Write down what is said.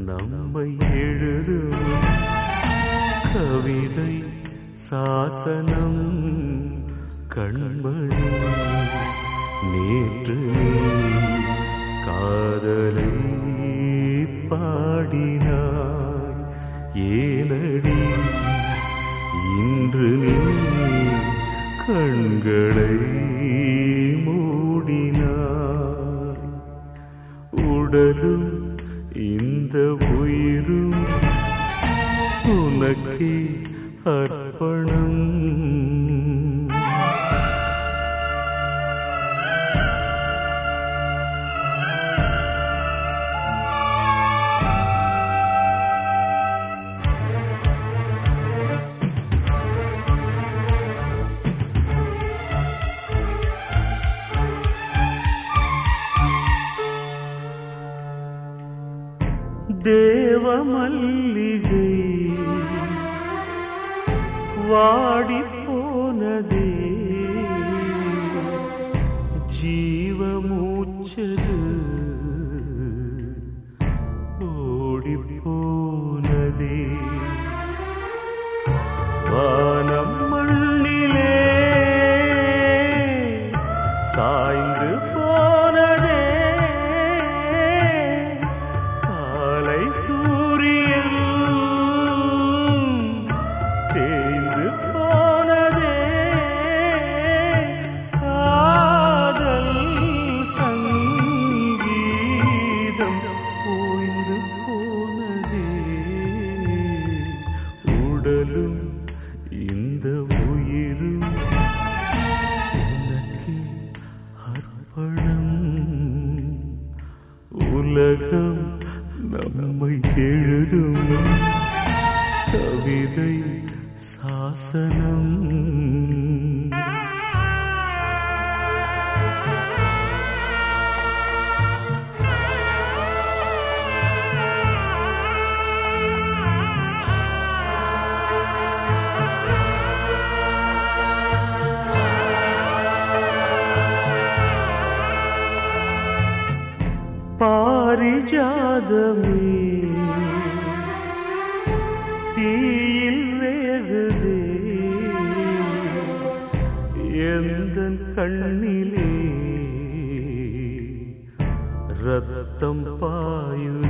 நம்மை எழுதும் கவிதை சாசனம் கண்மணி நேற்று நீ காதலை பாடினாய் ஏனடி இன்று நீ கண்களை மூடினாய் உடலும் இந்த உயிரும் உனக்கே அர்ப்பணம் தேவ மல்லிகை வாடி போனதே ஜீவ மூச்சது ஓடி போனதே வானம் மண்ணிலே சாய்ந்து போனதே காலை சூரியன் தேய்ந்து போனதே காதல் சங்கீதம் ஓய்ந்து போனதே உடலும் இந்த உயிரும் உனக்கே அர்ப்பணம் உலகம் நம்மை எழுதும் கவிதை சாசனம் பாரிஜாதமே தீயில் வேகுதே எந்த கண்ணிலே ரத்தம் பாயுதே